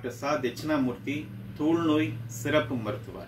doctor சா தட்சிணாமூர்த்தி தூள்நோய் சிறப்பு மருத்துவர்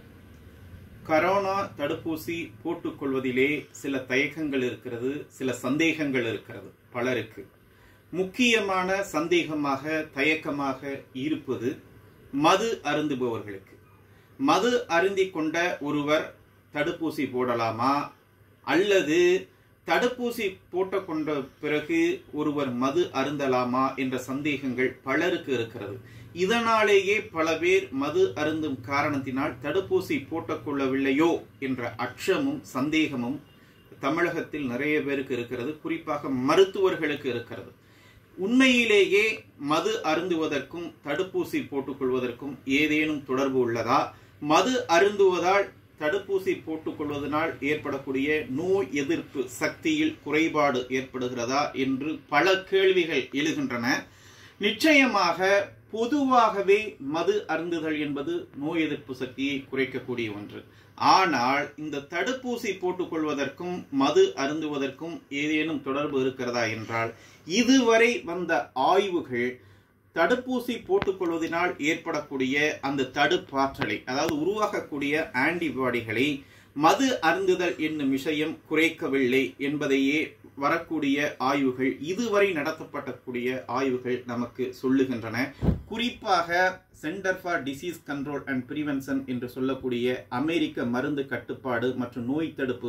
கரோனா தடுப்பூசி போட்டுக்கொள்வதிலே சில தயக்கங்கள் இருக்கிறது சில சந்தேகங்கள் இருக்கிறது பலருக்கு முக்கியமான சந்தேகமாக தயக்கமாக இருப்பது மது அருந்துபவர்களுக்கு மது அருந்தி கொண்ட ஒருவர் தடுப்பூசி போடலாமா அல்லது தடுப்பூசி போட்டுக்கொண்ட பிறகு ஒருவர் மது அருந்தலாமா என்ற சந்தேகங்கள் பலருக்கு இருக்கிறது இதனாலேயே பல பேர் மது அருந்தும் காரணத்தினால் தடுப்பூசி போட்டுக்கொள்ளவில்லையோ என்ற அச்சமும் சந்தேகமும் தமிழகத்தில் நிறைய பேருக்கு இருக்கிறது குறிப்பாக மருத்துவர்களுக்கு இருக்கிறது உண்மையிலேயே மது அருந்துவதற்கும் தடுப்பூசி போட்டுக்கொள்வதற்கும் ஏதேனும் தொடர்பு உள்ளதா மது அருந்துவதால் தடுப்பூசி போட்டுக்கொள்வதனால் ஏற்படக்கூடிய நோய் எதிர்ப்பு சக்தியில் குறைபாடு ஏற்படுகிறதா என்று பல கேள்விகள் எழுகின்றன நிச்சயமாக பொதுவாகவே மது அருந்துதல் என்பது நோய் எதிர்ப்பு சக்தியை குறைக்கக்கூடிய ஒன்று ஆனால் இந்த தடுப்பூசி போட்டுக்கொள்வதற்கும் மது அருந்துவதற்கும் ஏதேனும் தொடர்பு இருக்கிறதா என்றால் இதுவரை வந்த ஆய்வுகள் தடுப்பூசி போட்டுக்கொள்வதனால் ஏற்படக்கூடிய அந்த தடுப்பாற்றலை அதாவது உருவாகக்கூடிய ஆன்டிபாடிகளை மது அருந்துதல் என்னும் விஷயம் குறைக்கவில்லை என்பதையே வரக்கூடிய ஆய்வுகள் இதுவரை நடத்தப்படக்கூடிய ஆய்வுகள் நமக்கு சொல்லுகின்றன குறிப்பாக centre for disease control and prevention என்று சொல்லக்கூடிய அமெரிக்க மருந்து கட்டுப்பாடு மற்றும் நோய் தடுப்பு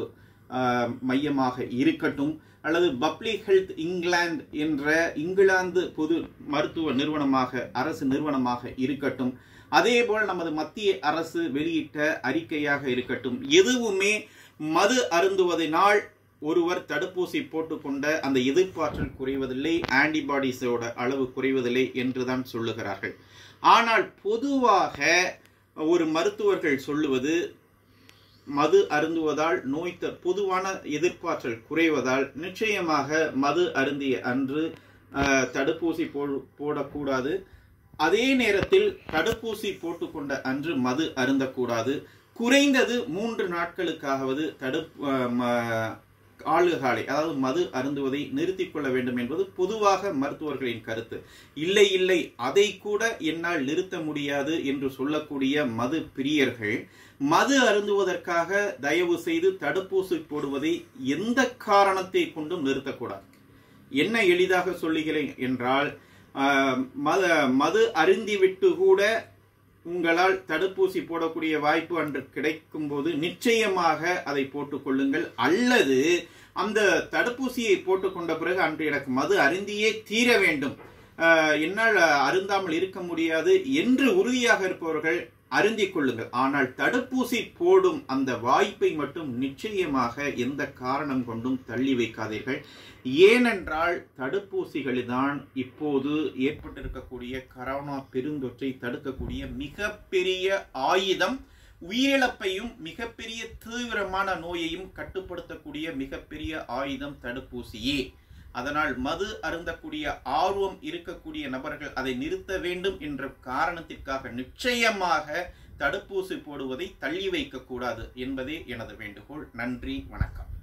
மையமாக இருக்கட்டும் அல்லது பப்ளிக் ஹெல்த் இங்கிலாந்து என்ற இங்கிலாந்து பொது மருத்துவ நிறுவனமாக அரசு நிறுவனமாக இருக்கட்டும் அதேபோல் நமது மத்திய அரசு வெளியிட்ட அறிக்கையாக இருக்கட்டும் எதுவுமே மது அருந்துவதனால் ஒருவர் தடுப்பூசி போட்டுக்கொண்ட அந்த எதிர்ப்பாற்றல் குறைவதில்லை ஆன்டிபாடிஸோட அளவு குறைவதில்லை என்றுதான் சொல்லுகிறார்கள் ஆனால் பொதுவாக ஒரு மருத்துவர்கள் சொல்லுவது மது அருந்துவதால் நோய் பொதுவான எதிர்ப்பாற்றல் குறைவதால் நிச்சயமாக மது அருந்திய அன்று தடுப்பூசி போ போடக்கூடாது அதே நேரத்தில் தடுப்பூசி போட்டுக்கொண்ட அன்று மது அருந்தக்கூடாது குறைந்தது மூன்று நாட்களுக்காவது தடுப்பு ஆளுகாலை அதாவது மது அருந்துவதை நிறுத்திக் கொள்ள வேண்டும் என்பது பொதுவாக மருத்துவர்களின் கருத்து இல்லை இல்லை அதை கூட என்னால் நிறுத்த முடியாது என்று சொல்லக்கூடிய மது பிரியர்கள் மது அருந்துவதற்காக தயவு செய்து தடுப்பூசி போடுவதை எந்த காரணத்தை கொண்டும் நிறுத்தக்கூடாது என்ன எளிதாக சொல்லுகிறேன் என்றால் மது மது அருந்திவிட்டு கூட உங்களால் தடுப்பூசி போடக்கூடிய வாய்ப்பு அன்று கிடைக்கும் போது நிச்சயமாக அதை போட்டுக் கொள்ளுங்கள் அல்லது அந்த தடுப்பூசியை போட்டுக்கொண்ட பிறகு அன்று எனக்கு மது அருந்தியே தீர வேண்டும் என்னால் அருந்தாமல் இருக்க முடியாது என்று உறுதியாக இருப்பவர்கள் அருந்திக் கொள்ளுங்கள் ஆனால் தடுப்பூசி போடும் அந்த வாய்ப்பை மட்டும் நிச்சயமாக எந்த காரணம் கொண்டும் தள்ளி வைக்காதீர்கள் ஏனென்றால் தடுப்பூசிகளில்தான் இப்போது ஏற்பட்டிருக்கக்கூடிய கரோனா பெருந்தொற்றை தடுக்கக்கூடிய மிகப்பெரிய ஆயுதம் உயிரிழப்பையும் மிகப்பெரிய தீவிரமான நோயையும் கட்டுப்படுத்தக்கூடிய மிகப்பெரிய ஆயுதம் தடுப்பூசியே அதனால் மது அருந்தக்கூடிய ஆர்வம் இருக்கக்கூடிய நபர்கள் அதை நிறுத்த வேண்டும் என்ற காரணத்திற்காக நிச்சயமாக தடுப்பூசி போடுவதை தள்ளி வைக்கக்கூடாது என்பதே எனது வேண்டுகோள் நன்றி வணக்கம்